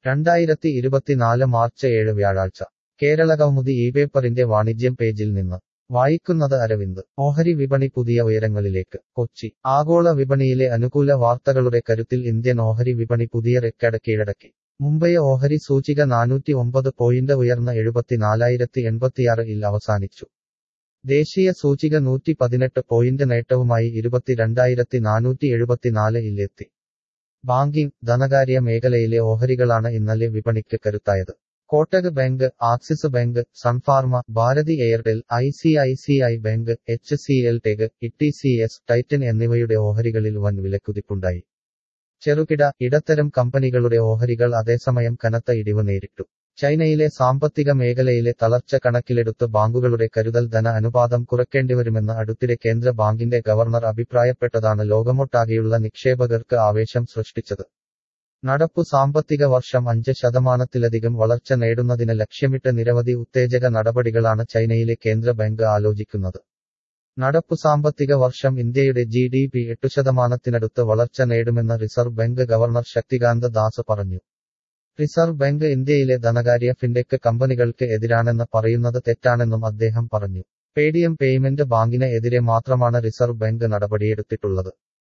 രണ്ടായിരത്തി ഇരുപത്തിനാല് മാർച്ച് ഏഴ് വ്യാഴാഴ്ച കേരള കൗമുദി ഈ പേപ്പറിന്റെ വാണിജ്യം പേജിൽ നിന്ന് വായിക്കുന്നത് അരവിന്ദ് ഓഹരി വിപണി പുതിയ ഉയരങ്ങളിലേക്ക് കൊച്ചി ആഗോള വിപണിയിലെ അനുകൂല വാർത്തകളുടെ കരുത്തിൽ ഇന്ത്യൻ ഓഹരി വിപണി പുതിയ റെക്കോർഡ് കീഴടക്കി മുംബൈ ഓഹരി സൂചിക നാനൂറ്റി ഒമ്പത് പോയിന്റ് ഉയർന്ന എഴുപത്തിനാലായിരത്തി എൺപത്തിയാറ് ഇൽ അവസാനിച്ചു ദേശീയ സൂചിക നൂറ്റി പതിനെട്ട് പോയിന്റ് നേട്ടവുമായി ഇരുപത്തിരണ്ടായിരത്തി നാനൂറ്റി എഴുപത്തിനാല് ഇൽ എത്തി ബാങ്കിംഗ് ധനകാര്യ മേഖലയിലെ ഓഹരികളാണ് ഇന്നലെ വിപണിക്ക് കരുത്തായത് Kotak bank Axis bank Sun Pharma Bharti Airtel I C I C I bank H C L tech ഇട്ടി സി എസ് ടൈറ്റൻ എന്നിവയുടെ ഓഹരികളിൽ വൻ വിലക്കുതിപ്പുണ്ടായി ചെറുകിട ഇടത്തരം കമ്പനികളുടെ ഓഹരികൾ അതേസമയം കനത്ത ഇടിവ് നേരിട്ടു ചൈനയിലെ സാമ്പത്തിക മേഖലയിലെ തളർച്ച കണക്കിലെടുത്ത് ബാങ്കുകളുടെ കരുതൽ ധന അനുപാതം കുറയ്ക്കേണ്ടിവരുമെന്ന് അടുത്തിടെ കേന്ദ്ര ബാങ്കിന്റെ ഗവർണർ അഭിപ്രായപ്പെട്ടതാണ് ലോകമൊട്ടാകെയുള്ള നിക്ഷേപകർക്ക് ആവേശം സൃഷ്ടിച്ചത് നടപ്പു സാമ്പത്തിക വർഷം അഞ്ച് ശതമാനത്തിലധികം വളർച്ച നേടുന്നതിന് ലക്ഷ്യമിട്ട് നിരവധി ഉത്തേജക നടപടികളാണ് ചൈനയിലെ കേന്ദ്ര ബാങ്ക് ആലോചിക്കുന്നത് നടപ്പു സാമ്പത്തിക വർഷം ഇന്ത്യയുടെ ജി ഡി പി എട്ടു ശതമാനത്തിനടുത്ത് വളർച്ച നേടുമെന്ന് reserve bank governor Shaktikanta Das പറഞ്ഞു റിസർവ് ബാങ്ക് ഇന്ത്യയിലെ ധനകാര്യ ഫിൻടെക് കമ്പനികൾക്ക് എതിരാണെന്ന് പറയുന്നത് തെറ്റാണെന്നും അദ്ദേഹം പറഞ്ഞു പേടിഎം പേയ്മെന്റ് ബാങ്കിന് എതിരെ മാത്രമാണ് റിസർവ് ബാങ്ക് നടപടിയെടുത്തിട്ടുള്ളത്